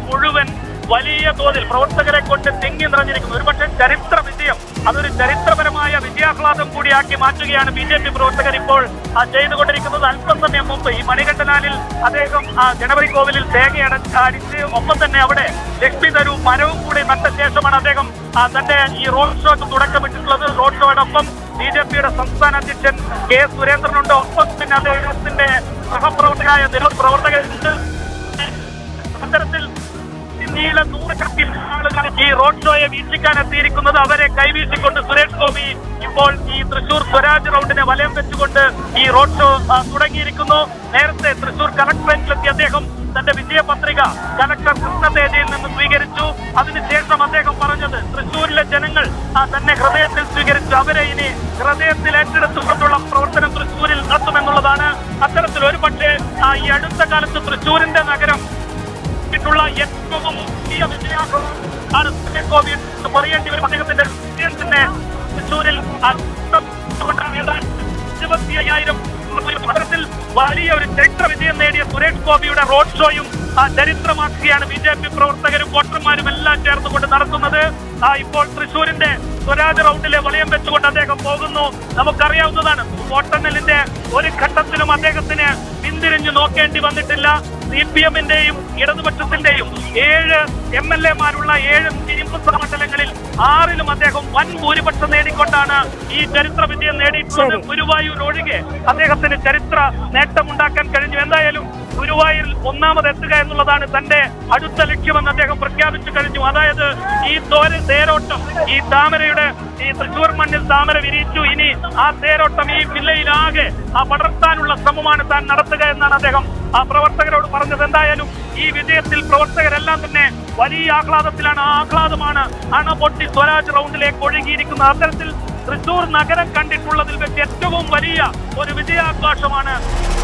മുഴുവൻ വലിയ തോതിൽ പ്രവർത്തകരെ കൊണ്ട് തിങ്ങി നിറഞ്ഞിരിക്കുന്നു ഒരുപക്ഷെ ചരിത്ര വിജയം അതൊരു ചരിത്രപരമായ വിജയാഹ്ലാദം കൂടിയാക്കി മാറ്റുകയാണ് ബി ജെ പി പ്രവർത്തകർ ഇപ്പോൾ ആ, ചെയ്തുകൊണ്ടിരിക്കുന്നത് അല്പസമയം മുമ്പ് ഈ മണികണ്ഠനാലിൽ അദ്ദേഹം ആ, ഗണപതി കോവിലിൽ തേങ്ങ അട- അടിച്ച് ഒപ്പം തന്നെ അവിടെ ലക്ഷ്മി തരു മരവും കൂടി നട്ട ശേഷമാണ് അദ്ദേഹം ആ, തന്റെ ഈ റോഡ് ഷോക്ക് തുടക്കമിട്ടിട്ടുള്ളത് റോഡ് ഷോയോടൊപ്പം ബി ജെ പിയുടെ സംസ്ഥാന അധ്യക്ഷൻ കെ സുരേന്ദ്രനുണ്ട് ഒപ്പം പിന്നെ അദ്ദേഹത്തിന്റെ സഹപ്രവർത്തകരായ നിരവധി പ്രവർത്തകരുണ്ട് അത്തരത്തിൽ നീള നൂറുകണക്കിന് ആളുകൾ ഈ റോഡ് ഷോയെ വീക്ഷിക്കാൻ എത്തിയിരിക്കുന്നത് അവരെ കൈവീശിക്കൊണ്ട് സുരേഷ് ഗോപി ഇപ്പോൾ ഈ തൃശൂർ സ്വരാജ് റൗണ്ടിനെ വലയം വെച്ചുകൊണ്ട് ഈ റോഡ് ഷോ ആ, തുടങ്ങിയിരിക്കുന്നു നേരത്തെ തൃശൂർ കളക്ടറേറ്റിലെത്തി അദ്ദേഹം തന്റെ വിജയപത്രിക കലക്ടർ കൃഷ്ണതേജയിൽ നിന്ന് സ്വീകരിച്ചു അതിനുശേഷം അദ്ദേഹം പറഞ്ഞത് തൃശൂരിലെ ജനങ്ങൾ ആ, തന്നെ ഹൃദയത്തിൽ സ്വീകരിച്ചു അവരെ ഇനി ഹൃദയത്തിൽ ഏറ്റെടുത്തുകൊണ്ടുള്ള പ്രവർത്തനം തൃശൂരിൽ നടത്തുമെന്നുള്ളതാണ് അത്തരത്തിൽ ഒരു പക്ഷേ ഈ അടുത്ത കാലത്ത് തൃശൂരിന്റെ നഗരം ിട്ടുള്ള ഏറ്റവും വലിയ വിജയാഘോഷം ആണ് സുരേഷ് ഗോപി എന്ന് പറയേണ്ടി വരും അദ്ദേഹത്തിന്റെ വിജയം തന്നെ തൃശ്ശൂരിൽ കൊണ്ടാണ് ഏതാണ്ട് ഇരുപത്തി അയ്യായിരം പത്രത്തിൽ വലിയ ഒരു ചരിത്ര വിജയം നേടിയ സുരേഷ് ഗോപിയുടെ റോഡ് ഷോയും ആ ചരിത്രമാക്കുകയാണ് ബി ജെ പി പ്രവർത്തകരും വോട്ടർമാരും എല്ലാം ചേർന്നുകൊണ്ട് നടത്തുന്നത് ആ ഇപ്പോൾ തൃശ്ശൂരിന്റെ സ്വരാജ് റൗണ്ടിലെ വലയം വെച്ചുകൊണ്ട് അദ്ദേഹം പോകുന്നു നമുക്കറിയാവുന്നതാണ് വോട്ടെണ്ണലിന്റെ ഒരു ഘട്ടത്തിലും അദ്ദേഹത്തിന് പിന്തിരിഞ്ഞു നോക്കേണ്ടി വന്നിട്ടില്ല സി പി എമ്മിന്റെയും ഇടതുപക്ഷത്തിന്റെയും ഏഴ് എം എൽ എമാരുള്ള ഏഴ് നിയമസഭാ മണ്ഡലങ്ങളിൽ ആറിലും അദ്ദേഹം വൻ ഭൂരിപക്ഷം നേടിക്കൊണ്ടാണ് ഈ ചരിത്ര വിജയം നേടിയിട്ടുള്ളത് ശരി. ഗുരുവായൂർ ഒഴികെ അദ്ദേഹത്തിന് ചരിത്ര നേട്ടമുണ്ടാക്കാൻ കഴിഞ്ഞു എന്തായാലും ഗുരുവായൂരിൽ ഒന്നാമത് എത്തുക എന്നുള്ളതാണ് തന്റെ അടുത്ത ലക്ഷ്യമെന്ന് അദ്ദേഹം പ്രഖ്യാപിച്ചു കഴിഞ്ഞു അതായത് ഈ തോര തേരോട്ടം ഈ താമരയുടെ ഈ തൃശൂർ മണ്ണിൽ താമര വിരിയിച്ചു ഇനി ആ തേരോട്ടം ഈ ജില്ലയിലാകെ ആ പടർത്താനുള്ള ശ്രമമാണ് താൻ നടത്തുക എന്നാണ് അദ്ദേഹം ആ പ്രവർത്തകരോട് പറഞ്ഞത് എന്തായാലും ഈ വിജയത്തിൽ പ്രവർത്തകരെല്ലാം തന്നെ വലിയ ആഹ്ലാദത്തിലാണ് ആ ആഹ്ലാദമാണ് അണ പൊട്ടി സ്വരാജ് റൗണ്ടിലേക്ക് ഒഴുകിയിരിക്കുന്നത് അത്തരത്തിൽ തൃശൂർ നഗരം കണ്ടിട്ടുള്ളതിൽ വെച്ച് ഏറ്റവും വലിയ ഒരു വിജയാഘോഷമാണ്